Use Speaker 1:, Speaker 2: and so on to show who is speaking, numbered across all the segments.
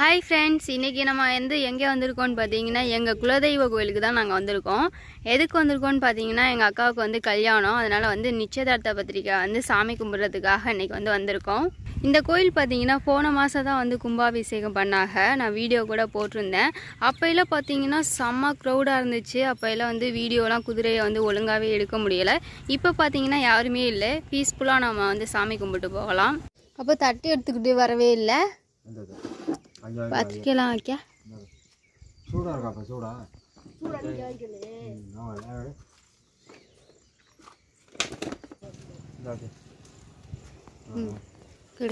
Speaker 1: Hi friends இன்றைக்கி நம்ம வந்து எங்கே வந்திருக்கோம்னு பார்த்தீங்கன்னா எங்கள் குலதெய்வ கோயிலுக்கு தான் நாங்கள் வந்திருக்கோம் எதுக்கு வந்திருக்கோம்னு பார்த்தீங்கன்னா எங்கள் அக்காவுக்கு வந்து கல்யாணம் அதனால் வந்து நிச்சயதார்த்த பத்திரிக்கை வந்து சாமி கும்பிட்றதுக்காக இன்றைக்கி வந்து வந்திருக்கோம் இந்த கோயில் பார்த்தீங்கன்னா போன மாதம் தான் வந்து கும்பாபிஷேகம் பண்ணாங்க நான் வீடியோ கூட போட்டிருந்தேன் அப்போயெல்லாம் பார்த்தீங்கன்னா செம்ம க்ரௌடாக இருந்துச்சு அப்போயெல்லாம் வந்து வீடியோலாம் குதிரையை வந்து ஒழுங்காகவே எடுக்க முடியலை இப்போ பார்த்தீங்கன்னா யாருமே இல்லை பீஸ்ஃபுல்லாக நம்ம வந்து சாமி கும்பிட்டு போகலாம் அப்போ தட்டி எடுத்துக்கிட்டு வரவே இல்லை பத்திரிக்கைலாம் வைக்க
Speaker 2: சூடா இருக்காப்பா சூடா ம், ஆமா, ஏன்? இந்தா ஓகே.
Speaker 1: கொடு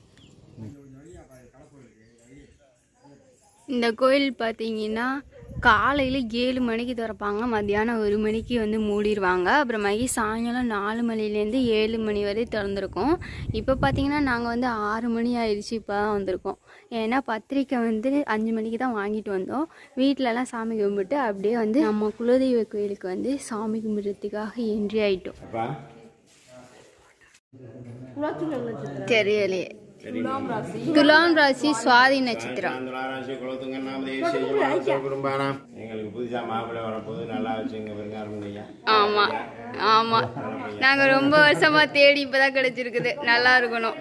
Speaker 1: இந்த கோயில் பார்த்தீங்கன்னா காலையில் ஏழு மணிக்கு திறப்பாங்க மத்தியானம் ஒரு மணிக்கு வந்து மூடிடுவாங்க அப்புறமாகி சாயங்காலம் நாலு மணிலேருந்து ஏழு மணி வரை திறந்துருக்கும் இப்போ பார்த்தீங்கன்னா நாங்கள் வந்து ஆறு மணி ஆயிடுச்சு இப்போ தான் வந்திருக்கோம் ஏன்னா பத்திரிக்கை வந்து அஞ்சு மணிக்கு தான் வாங்கிட்டு வந்தோம் வீட்டிலலாம் சாமி கும்பிட்டு அப்படியே வந்து நம்ம குலதெய்வ கோயிலுக்கு வந்து சாமி கும்பிட்றதுக்காக என்ட்ரி ஆயிட்டோம் தெரியலையே துலாம் ராசி சுவாதி நட்சத்திரம்
Speaker 3: துளாராசி குலத்துங்க நாம தேசிய குடும்பானாம் எங்களுக்கு புதுசா மாப்பிள்ளை வரப்போது நல்லா வச்சுங்க பெருங்காரம் ஐயா
Speaker 1: ஆமா ஆமா நாங்க ரொம்ப வருஷமா தேடி இப்பதான் கிடைச்சிருக்குது நல்லா இருக்கணும்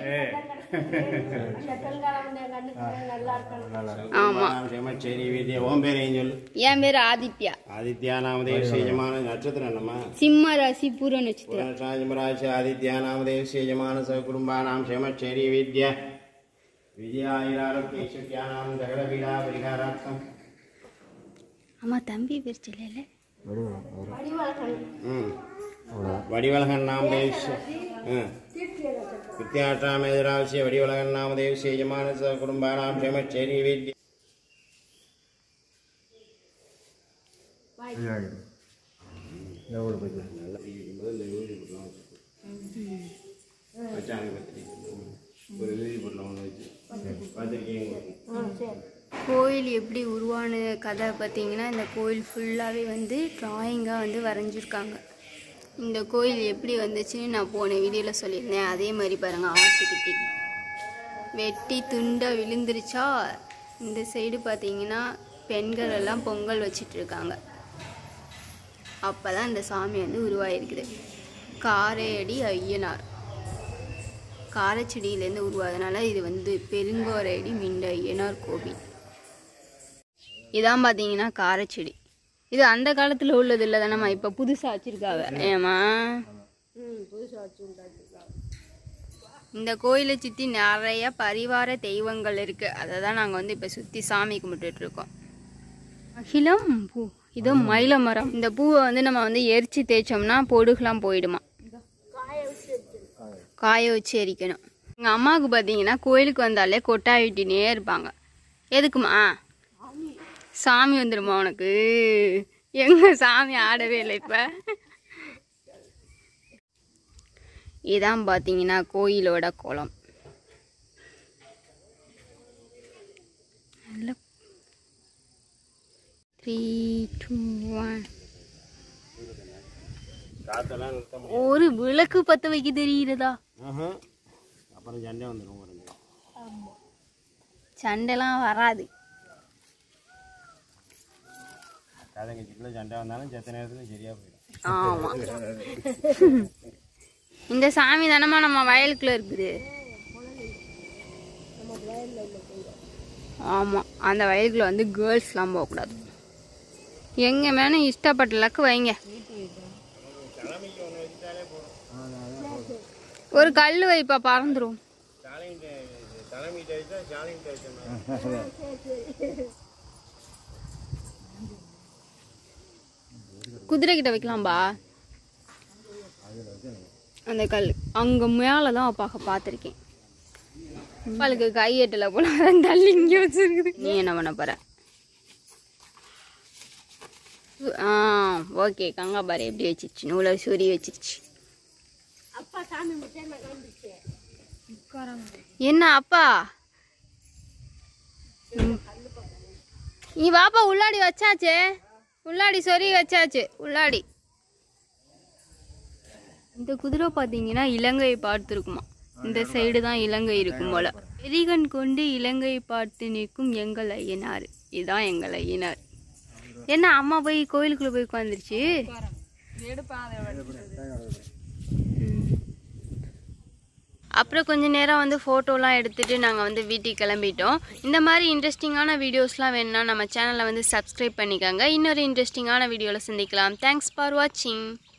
Speaker 1: ஆமா
Speaker 3: சரி வீட்டிய ஓம் பேர் ஏன் சொல்லு
Speaker 1: என் பேர் ஆதித்யா
Speaker 3: ஆதித்யா நாமதேவ சேஜமான நட்சத்திரம் என்னம்மா
Speaker 1: சிம்ம ராசி பூர நட்சத்திரம்
Speaker 3: புனராஜமராசி ஆதித்யா நாமதேவ சேஜமான சகுடும்பானாம் சேமச்சேரி வித்யா விஜயாயிராரோக்கியானாம் சகல பீடா பரிகாரார்த்தம்
Speaker 1: ஆமா தம்பி பேர் சொல்லல
Speaker 3: ம் வடிவலகன் நாமதேவ் வித்யாட்டாம் எதிராவசிய வடிவலகன் நாமதேவ் சேஜமான சகுடும்பானாம் சேமச்சேரி வித்யா
Speaker 2: ஐயா, ஐயா. இந்த ஊரு போய்க்கலாம்.
Speaker 3: வச்சாங்க பத்திரிக்கை ஒரு வீதி பொருள் ஒன்று வச்சு பத்திரிக்கையும்
Speaker 1: கோயில் எப்படி உருவான கதை பார்த்தீங்கன்னா இந்த கோயில் ஃபுல்லாகவே வந்து ட்ராயிங்காக வந்து வரைஞ்சிருக்காங்க இந்த கோயில் எப்படி வந்துச்சுன்னு நான் போன வீடியோவில் சொல்லியிருந்தேன் அதே மாதிரி பாருங்கள் ஆட்டுக்குட்டி வெட்டி துண்டாக விழுந்துருச்சா இந்த சைடு பார்த்தீங்கன்னா பெண்கள் எல்லாம் பொங்கல் வச்சிட்டு இருக்காங்க அப்போ தான் இந்த சாமி வந்து உருவாயிருக்குது காரையடி ஐயனார் காரச்செடியிலேருந்து உருவாதனால இது வந்து பெருங்கோரையடி மிண்ட ஐயனார் கோவில் இதான் பார்த்தீங்கன்னா காரச்செடி இது அந்த காலத்தில் உள்ளது இல்லை தானேம்மா இப்போ புதுசாக வச்சிருக்காவ ஏமா இந்த கோயிலை சுற்றி நிறைய பரிவார தெய்வங்கள் இருக்கு அதை தான் நாங்கள் வந்து இப்போ சுற்றி சாமி கும்பிட்டுட்டு இருக்கோம் அகிலம் பூ இதோ மயில மரம் இந்த பூவை வந்து நம்ம வந்து எரிச்சு தேய்ச்சோம்னா பொடுகுலாம் போயிடுமா காய வச்சு எரிக்கணும் எங்கள் அம்மாவுக்கு பார்த்தீங்கன்னா கோயிலுக்கு வந்தாலே கொட்டாயிட்டினே இருப்பாங்க எதுக்குமா சாமி வந்துடுமா உனக்கு எங்க சாமி ஆடவே இல்லை இப்போ இதான் பார்த்தீங்கன்னா கோயிலோட குளம் த்ரீ டூ ஒன்
Speaker 3: காத்தெல்லாம் நிறுத்த முடியும்
Speaker 1: ஒரு விளக்கு பற்ற வைக்க தெரியுறதா
Speaker 3: ஆஹா. அப்புறம் சண்டை வந்துடும் பாருங்க
Speaker 1: சண்டைலாம் வராது
Speaker 3: கதைங்கச்சிக்குள்ள சண்டை வந்தாலும் செத்த நேரத்துல சரியா போயிடும்
Speaker 1: ஆமா இந்த சாமி தானமா நம்ம வயலுக்குள்ள இருக்குது ஆமா அந்த வயலுக்குள்ள வந்து கேர்ள்ஸ்லாம் போகக்கூடாது எங்க மேலே இஷ்டப்பட்ட லக்கு வைங்க ஒரு கல் வைப்பா பறந்துரும்
Speaker 3: தலைமை வச்சா சாலையும் வச்சா
Speaker 1: குதிரை கிட்ட வைக்கலாம்பா அந்த கல் அங்க மேலே தான் அப்பாக்க பார்த்துருக்கேன் அப்பாளுக்கு கை எட்டல போல அதான் தள்ளி இங்கே வச்சிருக்குது நீ என்ன பண்ண போற ஆ ஓகே கங்கா பாரு எப்படி வச்சிருச்சு நூலை சூரி வச்சிருச்சு என்ன அப்பா ம். நீ வாப்பா உள்ளாடி வச்சாச்சே உள்ளாடி சொறி வச்சாச்சு உள்ளாடி இந்த குதிரை பார்த்தீங்கன்னா இலங்கையை பார்த்துருக்குமா இந்த சைடு தான் இலங்கை இருக்கும் போல எரிகன் கொண்டு இலங்கை பார்த்து நிற்கும் எங்கள் ஐயனார் இதுதான் எங்கள் ஐயனார் என்ன அம்மா போய் கோயிலுக்குள்ள போய் உட்காந்துருச்சு அப்புறம் கொஞ்ச நேரம் வந்து ஃபோட்டோலாம் எடுத்துகிட்டு நாங்கள் வந்து வீட்டுக்கு கிளம்பிட்டோம் இந்த மாதிரி இன்ட்ரெஸ்டிங்கான வீடியோஸ்லாம் வேணும்னா நம்ம சேனலை வந்து சப்ஸ்கிரைப் பண்ணிக்கோங்க இன்னொரு இன்ட்ரெஸ்டிங்கான வீடியோவில் சந்திக்கலாம் தேங்க்ஸ் ஃபார் வாட்சிங்